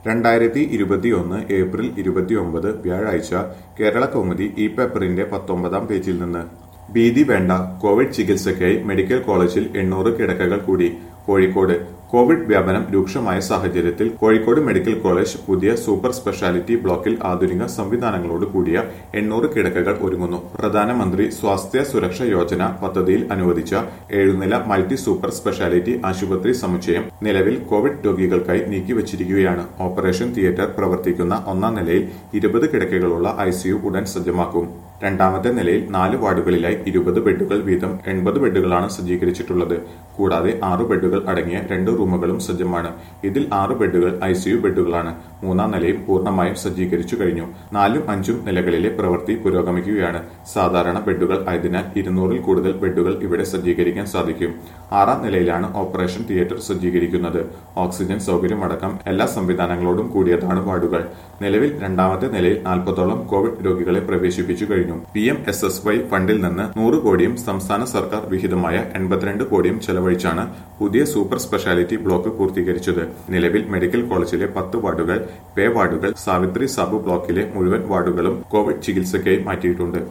രണ്ടായിരത്തി ഇരുപത്തിയൊന്ന് ഏപ്രിൽ ഇരുപത്തിയൊമ്പത് വ്യാഴാഴ്ച കേരള കൗമുദി ഈ പേപ്പറിന്റെ പത്തൊമ്പതാം പേജിൽ നിന്ന് ഭീതി വേണ്ട കോവിഡ് ചികിത്സയ്ക്കായി മെഡിക്കൽ കോളേജിൽ എണ്ണൂറ് കിടക്കകൾ കൂടി കോഴിക്കോട് കോവിഡ് വ്യാപനം രൂക്ഷമായ സാഹചര്യത്തിൽ കോഴിക്കോട് മെഡിക്കൽ കോളേജ് പുതിയ സൂപ്പർ സ്പെഷ്യാലിറ്റി ബ്ലോക്കിൽ ആധുനിക സംവിധാനങ്ങളോട് കൂടിയ എണ്ണൂറ് കിടക്കകൾ ഒരുങ്ങുന്നു പ്രധാനമന്ത്രി സ്വാസ്ഥ്യ സുരക്ഷ യോജന പദ്ധതിയിൽ അനുവദിച്ച ഏഴുനില മൾട്ടി സൂപ്പർ സ്പെഷ്യാലിറ്റി ആശുപത്രി സമുച്ചയം നിലവിൽ കോവിഡ് രോഗികൾക്കായി നീക്കിവച്ചിരിക്കുകയാണ് ഓപ്പറേഷൻ തിയേറ്റർ പ്രവർത്തിക്കുന്ന ഒന്നാം നിലയിൽ ഇരുപത് കിടക്കകളുള്ള ഐസിയു ഉടൻ സജ്ജമാക്കും രണ്ടാമത്തെ നിലയിൽ നാല് വാർഡുകളിലായി ഇരുപത് ബെഡുകൾ വീതം എൺപത് ബെഡുകളാണ് സജ്ജീകരിച്ചിട്ടുള്ളത് കൂടാതെ ആറ് ബെഡുകൾ അടങ്ങിയ രണ്ട് റൂമുകളും സജ്ജമാണ് ഇതിൽ ആറ് ബെഡുകൾ ഐസിയു ബെഡുകളാണ് മൂന്നാം നിലയും പൂർണ്ണമായും സജ്ജീകരിച്ചു കഴിഞ്ഞു നാലും അഞ്ചും നിലകളിലെ പ്രവൃത്തി പുരോഗമിക്കുകയാണ് സാധാരണ ബെഡുകൾ ആയതിനാൽ ഇരുന്നൂറിൽ കൂടുതൽ ബെഡുകൾ ഇവിടെ സജ്ജീകരിക്കാൻ സാധിക്കും ആറാം നിലയിലാണ് ഓപ്പറേഷൻ തിയേറ്റർ സജ്ജീകരിക്കുന്നത് ഓക്സിജൻ സൗകര്യമടക്കം എല്ലാ സംവിധാനങ്ങളോടും കൂടിയതാണ് വാർഡുകൾ നിലവിൽ രണ്ടാമത്തെ നിലയിൽ നാൽപ്പതോളം കോവിഡ് രോഗികളെ പ്രവേശിപ്പിച്ചു കഴിഞ്ഞു P M S S Y ഫണ്ടിൽ നിന്ന് നൂറ് കോടിയും സംസ്ഥാന സർക്കാർ വിഹിതമായ എൺപത്തിരണ്ട് കോടിയും ചെലവഴിച്ചാണ് പുതിയ സൂപ്പർ സ്പെഷ്യാലിറ്റി ബ്ലോക്ക് പൂർത്തീകരിച്ചത് നിലവിൽ മെഡിക്കൽ കോളേജിലെ പത്ത് വാർഡുകൾ പേ വാർഡുകൾ സാവിത്രി സാബു ബ്ലോക്കിലെ മുഴുവൻ വാർഡുകളും കോവിഡ് ചികിത്സയ്ക്കായി മാറ്റിയിട്ടുണ്ട്